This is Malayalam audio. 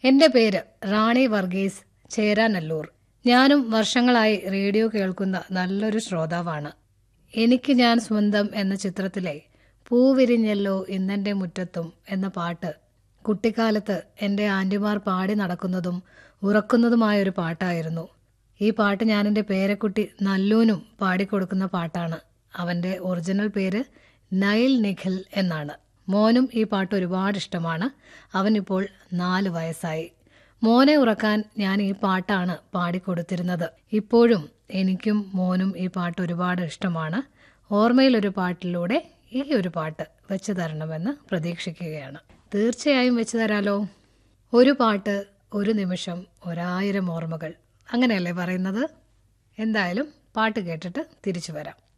എന്റെ പേര് റാണി വർഗീസ് ചേരാനല്ലൂർ ഞാനും വർഷങ്ങളായി റേഡിയോ കേൾക്കുന്ന നല്ലൊരു ശ്രോതാവാണ് എനിക്ക് ഞാൻ സ്വന്തം എന്ന ചിത്രത്തിലെ പൂവിരിഞ്ഞല്ലോ ഇന്നെന്റെ മുറ്റത്തും എന്ന പാട്ട് കുട്ടിക്കാലത്ത് എന്റെ ആന്റിമാർ പാടി നടക്കുന്നതും ഉറക്കുന്നതുമായ ഒരു പാട്ടായിരുന്നു ഈ പാട്ട് ഞാൻ എൻ്റെ പേരക്കുട്ടി നല്ലൂനും പാടിക്കൊടുക്കുന്ന പാട്ടാണ് അവന്റെ ഒറിജിനൽ പേര് നൈൽ നിഖിൽ എന്നാണ് മോനും ഈ പാട്ട് ഒരുപാട് ഇഷ്ടമാണ് അവനിപ്പോൾ നാല് വയസ്സായി മോനെ ഉറക്കാൻ ഞാൻ ഈ പാട്ടാണ് പാടിക്കൊടുത്തിരുന്നത് ഇപ്പോഴും എനിക്കും മോനും ഈ പാട്ട് ഒരുപാട് ഇഷ്ടമാണ് ഓർമ്മയിലൊരു പാട്ടിലൂടെ ഈ ഒരു പാട്ട് വെച്ചു തരണമെന്ന് പ്രതീക്ഷിക്കുകയാണ് തീർച്ചയായും വെച്ചു തരാലോ ഒരു പാട്ട് ഒരു നിമിഷം ഒരായിരം ഓർമ്മകൾ അങ്ങനെയല്ലേ പറയുന്നത് എന്തായാലും പാട്ട് കേട്ടിട്ട് തിരിച്ചു വരാം